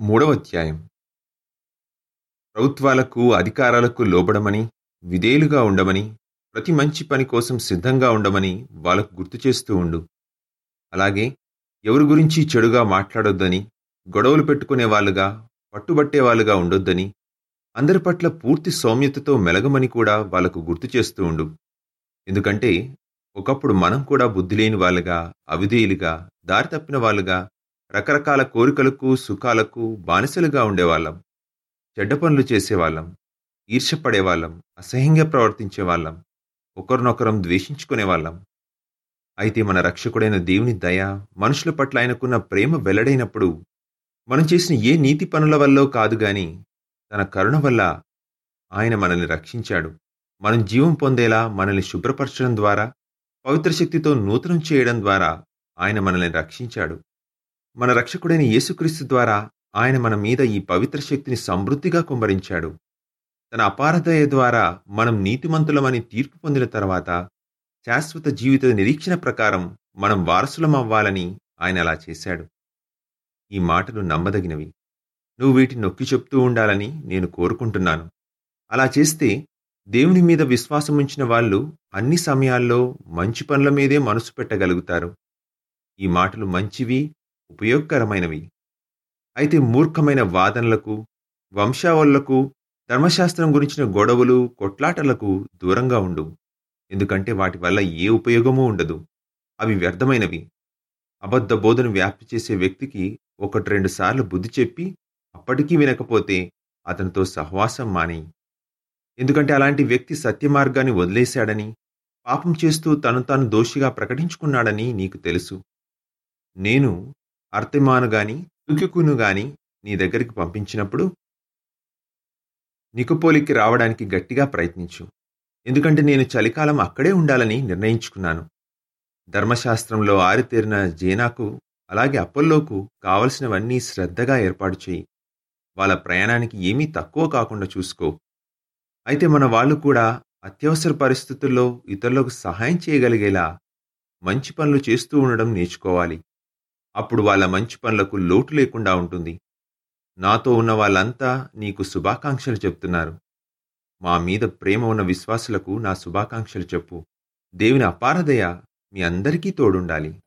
మూడవ అధ్యాయం ప్రభుత్వాలకు అధికారాలకు లోబడమని విధేయులుగా ఉండమని ప్రతి మంచి పని కోసం సిద్ధంగా ఉండమని వాళ్ళకు గుర్తు చేస్తూ ఉండు అలాగే ఎవరి గురించి చెడుగా మాట్లాడొద్దని గొడవలు పెట్టుకునే వాళ్ళుగా పట్టుబట్టే వాళ్ళుగా ఉండొద్దని అందరి పట్ల పూర్తి సౌమ్యతతో మెలగమని కూడా వాళ్ళకు గుర్తు చేస్తూ ఉండు ఎందుకంటే ఒకప్పుడు మనం కూడా బుద్ధి లేని వాళ్ళుగా అవిధేయులుగా దారి తప్పిన వాళ్ళుగా రకరకాల కోరికలకు సుఖాలకు బానిసలుగా ఉండేవాళ్ళం చెడ్డ పనులు చేసేవాళ్ళం ఈర్షపడేవాళ్ళం అసహ్యంగా ప్రవర్తించేవాళ్ళం ఒకరినొకరం ద్వేషించుకునేవాళ్ళం అయితే మన రక్షకుడైన దేవుని దయ మనుషుల పట్ల ఆయనకున్న ప్రేమ వెల్లడైనప్పుడు మనం చేసిన ఏ నీతి పనుల వల్లో కాదు గాని తన కరుణ వల్ల ఆయన మనల్ని రక్షించాడు మనం జీవం పొందేలా మనల్ని శుభ్రపరచడం ద్వారా పవిత్ర శక్తితో నూతనం చేయడం ద్వారా ఆయన మనల్ని రక్షించాడు మన రక్షకుడైన యేసుక్రీస్తు ద్వారా ఆయన మన మీద ఈ పవిత్ర శక్తిని సమృద్ధిగా కుమ్మరించాడు తన అపారదయ ద్వారా మనం నీతిమంతులమని తీర్పు పొందిన తర్వాత శాశ్వత జీవిత నిరీక్షణ ప్రకారం మనం వారసులం అవ్వాలని ఆయన అలా చేశాడు ఈ మాటలు నమ్మదగినవి నువ్వు వీటిని నొక్కి చెప్తూ ఉండాలని నేను కోరుకుంటున్నాను అలా చేస్తే దేవుని మీద విశ్వాసం ఉంచిన వాళ్ళు అన్ని సమయాల్లో మంచి పనుల మీదే మనసు పెట్టగలుగుతారు ఈ మాటలు మంచివి ఉపయోగకరమైనవి అయితే మూర్ఖమైన వాదనలకు వంశావళులకు ధర్మశాస్త్రం గురించిన గొడవలు కొట్లాటలకు దూరంగా ఉండు ఎందుకంటే వాటి వల్ల ఏ ఉపయోగమూ ఉండదు అవి వ్యర్థమైనవి అబద్ధ బోధను వ్యాప్తి చేసే వ్యక్తికి ఒకటి రెండు సార్లు బుద్ధి చెప్పి అప్పటికీ వినకపోతే అతనితో సహవాసం మానేయి ఎందుకంటే అలాంటి వ్యక్తి సత్య మార్గాన్ని వదిలేశాడని పాపం చేస్తూ తను తాను దోషిగా ప్రకటించుకున్నాడని నీకు తెలుసు నేను అర్థమాను గాని తుకికును గాని నీ దగ్గరికి పంపించినప్పుడు నికుపోలికి రావడానికి గట్టిగా ప్రయత్నించు ఎందుకంటే నేను చలికాలం అక్కడే ఉండాలని నిర్ణయించుకున్నాను ధర్మశాస్త్రంలో ఆరితేరిన జేనాకు అలాగే అప్పల్లోకు కావలసినవన్నీ శ్రద్ధగా ఏర్పాటు చేయి వాళ్ళ ప్రయాణానికి ఏమీ తక్కువ కాకుండా చూసుకో అయితే మన వాళ్ళు కూడా అత్యవసర పరిస్థితుల్లో ఇతరులకు సహాయం చేయగలిగేలా మంచి పనులు చేస్తూ ఉండడం నేర్చుకోవాలి అప్పుడు వాళ్ళ మంచి పనులకు లోటు లేకుండా ఉంటుంది నాతో ఉన్న వాళ్ళంతా నీకు శుభాకాంక్షలు చెప్తున్నారు మా మీద ప్రేమ ఉన్న విశ్వాసులకు నా శుభాకాంక్షలు చెప్పు దేవుని అపారదయ మీ అందరికీ తోడుండాలి